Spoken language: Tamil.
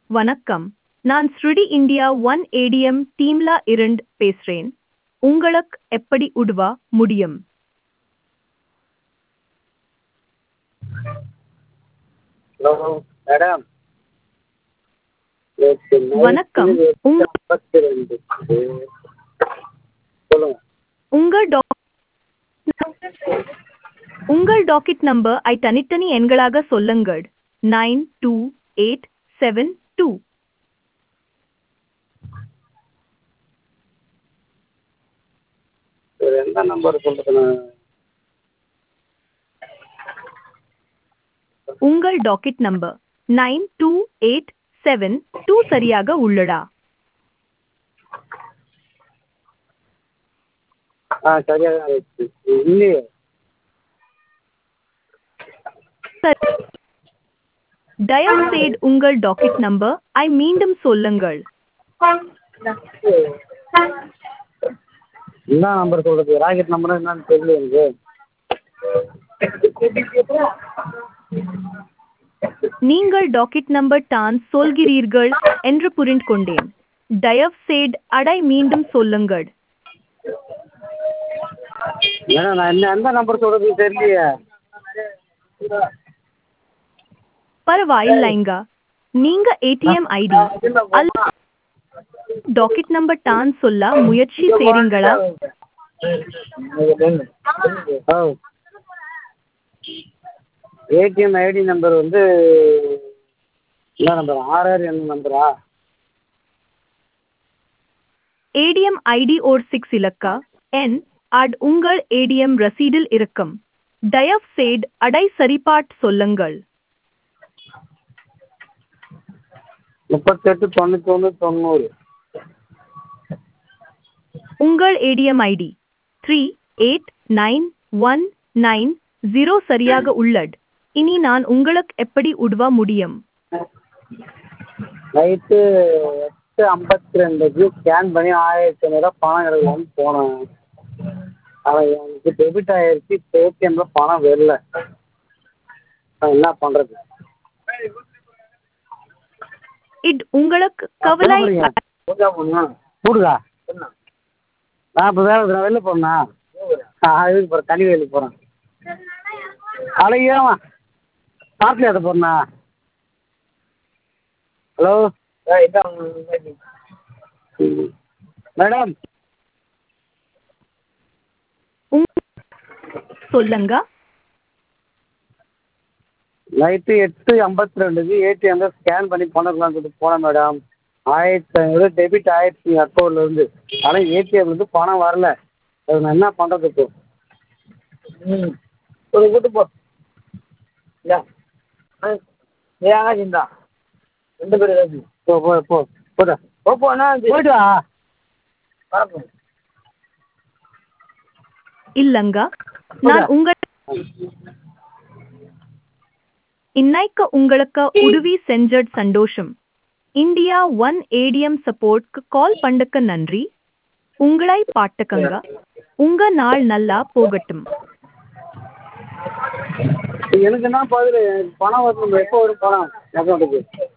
வணக்கம் நான் ஸ்ருடி இந்தியா ஒன் ஏடிஎம் டீம்ல இருந்து பேசுறேன் உங்களுக்கு எப்படி உதவ முடியும் ஹலோ மேடம் வணக்கம். உங்க- ஐம்பத்தி ரெண்டு சொல்லுங்க உங்கள் டாக் உங்கள் டாக்கெட் நம்பர் ஐ தனித்தனி எண்களாக சொல்லுங்கள் nine two eight seven two வேறு எந்த நம்பர் சொல்றதுண்ணா உங்கள் docket number nine two eight seven two சரியாக உள்ளதா ஆ சரியாக தான் இருக்கு இல்லையே சரி தயவுசெய்து உங்கள் டாக்கெட் நம்பர் ஐ மீண்டும் சொல்லுங்கள் என்ன நம்பர் சொல்றது ராக்கெட் நம்பர் என்னன்னு தெரியல எனக்கு நீங்கள் டாக்கெட் நம்பர் தான் சொல்கிறீர்கள் என்று புரிந்து கொண்டேன் தயவுசெய்து அடை மீண்டும் சொல்லுங்கள் ஏன்னா நான் என்ன எந்த நம்பர் சொல்றது தெரியலையே பரவாயில்லைங்க நீங்க ஏடிஎம் ஐடி அல்ல டாக்கெட் நம்பர் தான் சொல்ல முயற்சி செய்றீங்களா ஓ ஏடிஎம் ஐடி நம்பர் வந்து என்ன நம்பர் ஆர்ஆர் என்ன நம்பரா ஏடிஎம் ஐடி ஓர் சிக்ஸ் இலக்கா என் அட் உங்கள் ஏடிஎம் ரசீடில் இருக்கும் தயவுசெய்து அடை சரிபார்த்து சொல்லுங்கள் முப்பத்தெட்டு தொண்ணூற்றி ஒன்று தொண்ணூறு உங்கள் ATM ID three eight nine one nine zero சரியாக உள்ளது இனி நான் உங்களுக்கு எப்படி உதவ முடியும் நைட்டு எட்டு ஐம்பத்தி ரெண்டுக்கு ஸ்கேன் பண்ணி ஆயிரத்தி ஐநூறுரூவா பணம் எடுக்கலாம்னு போனேன் ஆனால் எனக்கு டெபிட் ஆகிருச்சு ஏடிஎம்மில் பணம் வரல நான் என்ன பண்ணுறது இது உங்களுக்கு கவலை பூஜா பண்ணணும் கூடுதா நான் இப்போ வேலை நான் வெளில போகிறேண்ணா ஆ இதுக்கு போகிறேன் தனி வேலைக்கு போகிறேன் அழகியாமா காட்டில் ஏற்ற போகிறேண்ணா ஹலோ மேடம் உங்- சொல்லுங்க நைட்டு எட்டு ஐம்பத்தி ரெண்டுக்கு ஏடிஎம்ல ஸ்கேன் பண்ணி பண்ணலாம்னு சொல்லிட்டு போனேன் மேடம் ஆயிரத்தி ஐநூறு டெபிட் ஆயிடுச்சு என் அக்கௌண்ட்லேருந்து ஆனால் ஏடிஎம்லேருந்து பணம் வரல அது நான் என்ன பண்ணுறது இப்போ ம் ஒரு கூட்டு போ இல்ல ஏங்க சிந்தா ரெண்டு பேர் ஏதாச்சும் போ போ போ போடா போ போண்ணா போயிட்டு வா வரப்போ இல்லங்க நான் உங்கள் இன்னைக்கு உங்களுக்கு உதவி செஞ்சது சந்தோஷம் இந்தியா ஒன் ஏடிஎம் சப்போர்ட்க்கு கால் பண்ணக்கு நன்றி உங்களை பாட்டுக்கங்க உங்க நாள் நல்லா போகட்டும் எனக்கு என்ன பதில் பணம் வரணும் எப்போ வரும் பணம் அக்கௌண்ட்டுக்கு